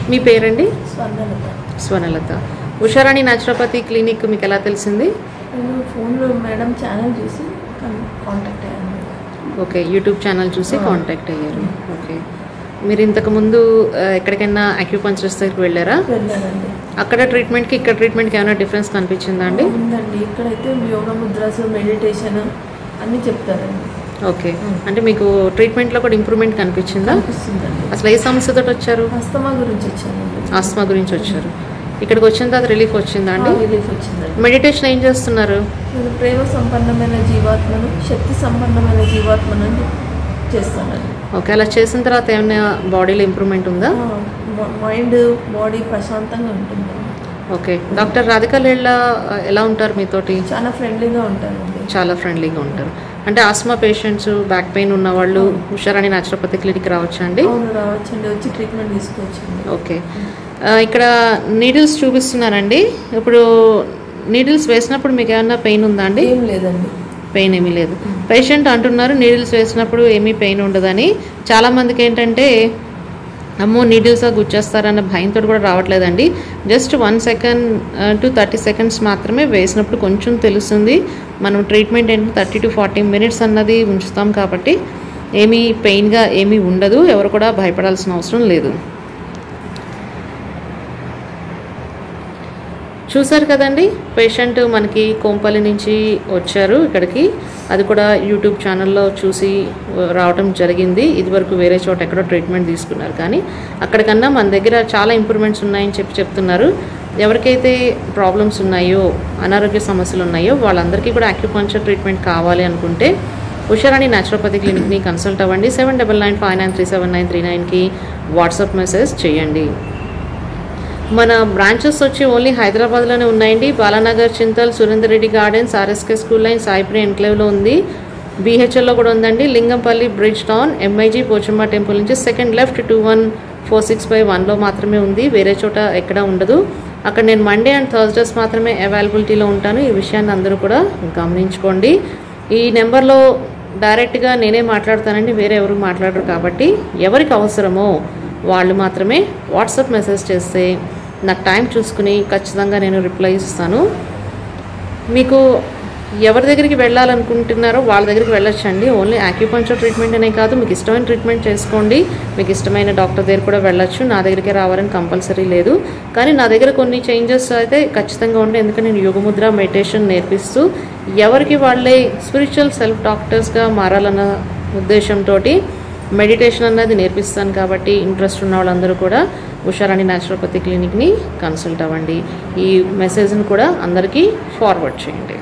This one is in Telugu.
మీ పేరండి స్వర్ణలత స్వనలత ఉషారాణి న్యాచురోపతి క్లినిక్ మీకు ఎలా తెలిసింది నేను ఫోన్లో మేడం ఛానల్ చూసి కన్- కాంటాక్ట్ అయ్యాను ఓకే యూట్యూబ్ ఛానల్ చూసి ఆ. కాంటాక్ట్ అయ్యారు ఓకే మీరు ఇంతకు ముందు ఆ, ఎక్కడికైనా అక్యూపంచర్స్ దగ్గరికి వెళ్ళారా వెళ్ళానండి అక్కడ ట్రీట్మెంట్కి ఇక్కడ ట్రీట్మెంట్కి ఏమైనా డిఫరెన్స్ కనిపించిందా అండి ఉందండి ఇక్కడైతే యోగా ముద్రాస్ మెడిటేషన్ అన్నీ చెప్తారండి ఓకే అంటే మీకు ట్రీట్మెంట్లో కూడా ఇంప్రూవ్మెంట్ కనిపించిందా అనిపిస్తుందండి అసలు ఏ సమస్యతో వచ్చారు అస్తమా గురించి వచ్చానండి ఆస్మా గురించి వచ్చారు ఇక్కడికి వచ్చిన తర్వాత రిలీఫ్ వచ్చిందా అండి రిలీఫ్ వచ్చిందండి మెడిటేషన్ ఏం చేస్తున్నారు నేను ప్రేమ సంపన్నమైన జీవాత్మను శక్తి సంపన్నమైన జీవాత్మను చేస్తానండి ఓకే అలా చేసిన తర్వాత ఏమైనా బాడీలో ఇంప్రూవ్మెంట్ ఉందా మైండ్ బాడీ ప్రశాంతంగా ఉంటుందండి ఓకే డాక్టర్ రాధికా లేళ్ళ ఎలా ఉంటారు మీతోటి చాలా ఫ్రెండ్లీగా ఉంటానండి చాలా ఫ్రెండ్లీగా ఉంటారు అంటే ఆస్మా పేషెంట్స్ బ్యాక్ పెయిన్ ఉన్న వాళ్ళు హుషారాణి న్యాచురోపతి క్లినిక్ రావచ్చా అండి అవును రావచ్చండి వచ్చి ట్రీట్మెంట్ తీసుకోవచ్చండి ఓకే ఆ, ఇక్కడ నీడిల్స్ చూపిస్తున్నారండి ఇప్పుడు నీడిల్స్ వేసినప్పుడు మీకు ఏమన్నా పెయిన్ ఉందా అండి ఏం లేదండి పెయిన్ ఏమీ లేదు పేషెంట్ అంటున్నారు నీడిల్స్ వేసినప్పుడు ఏమీ పెయిన్ ఉండదని చాలామందికి ఏంటంటే అమ్మో నీడిల్స్ గుచ్చేస్తారన్న భయంతో కూడా రావట్లేదండి just one second two thirty seconds మాత్రమే వేసినప్పుడు కొంచెం తెలుస్తుంది మనం ట్రీట్మెంట్ ఏంటంటే థర్టీ టు ఫార్టీ మినిట్స్ అన్నది ఉంచుతాం కాబట్టి ఏమీ పెయిన్గా ఏమీ ఉండదు ఎవరు కూడా భయపడాల్సిన అవసరం లేదు చూసారు కదండి పేషెంట్ మనకి కోంపల్లి నుంచి వచ్చారు ఇక్కడికి అది కూడా యూట్యూబ్ ఛానల్లో చూసి ఆ, రావడం జరిగింది ఇదివరకు వేరే చోట ఎక్కడో ట్రీట్మెంట్ తీసుకున్నారు కానీ అక్కడికన్నా మన దగ్గర చాలా ఇంప్రూవ్మెంట్స్ ఉన్నాయని చెప్పి చెప్తున్నారు ఎవరికైతే ప్రాబ్లమ్స్ ఉన్నాయో అనారోగ్య సమస్యలు ఉన్నాయో వాళ్ళందరికీ కూడా అక్యుపంచర్ ట్రీట్మెంట్ కావాలి అనుకుంటే ఉషారాణి న్యాచురోపతి క్లినిక్ని కన్సల్ట్ అవ్వండి seven double nine five nine three seven nine three నైన్కి వాట్సాప్ మెసేజ్ చేయండి మన బ్రాంచెస్ వచ్చి ఓన్లీ హైదరాబాద్లోనే ఉన్నాయండి Balanagar Chintal Surender Reddy Gardens RSK school line సాయిప్రి ఎన్క్లేవ్లో ఉంది బీహెచ్ఎల్లో కూడా ఉందండి Lingampally bridge town MIG Pochamma temple నుంచి second left two one four six by వన్లో మాత్రమే ఉంది వేరే చోట ఎక్కడ ఉండదు అక్కడ నేను మండే అండ్ థర్స్డేస్ మాత్రమే అవైలబిలిటీలో ఉంటాను ఈ విషయాన్ని అందరూ కూడా గమనించుకోండి ఈ నెంబర్లో డైరెక్ట్గా నేనే మాట్లాడతానండి వేరే ఎవరు మాట్లాడరు కాబట్టి ఎవరికి అవసరమో వాళ్ళు మాత్రమే వాట్సాప్ మెసేజ్ చేస్తే నాకు టైం చూసుకుని ఖచ్చితంగా నేను రిప్లై ఇస్తాను మీకు ఎవరి దగ్గరికి వెళ్ళాలనుకుంటున్నారో వాళ్ళ దగ్గరికి వెళ్ళొచ్చండి ఓన్లీ యాక్యుపంచర్ ట్రీట్మెంట్ అనే కాదు మీకు ఇష్టమైన ట్రీట్మెంట్ చేసుకోండి మీకు ఇష్టమైన డాక్టర్ దగ్గర కూడా వెళ్ళొచ్చు నా దగ్గరికి రావాలని కంపల్సరీ లేదు కానీ నా దగ్గర కొన్ని చేంజెస్ అయితే ఖచ్చితంగా ఉంటాయి ఎందుకంటే నేను యోగముద్ర మెడిటేషన్ నేర్పిస్తూ ఎవరికి వాళ్ళే స్పిరిచువల్ సెల్ఫ్ డాక్టర్స్గా మారాలన్న ఉద్దేశంతో మెడిటేషన్ అన్నది నేర్పిస్తాను కాబట్టి ఇంట్రెస్ట్ ఉన్న వాళ్ళందరూ కూడా ఉషారాణి న్యాచురోపతి క్లినిక్ని కన్సల్ట్ అవ్వండి ఈ మెసేజ్ని కూడా అందరికీ ఫార్వర్డ్ చేయండి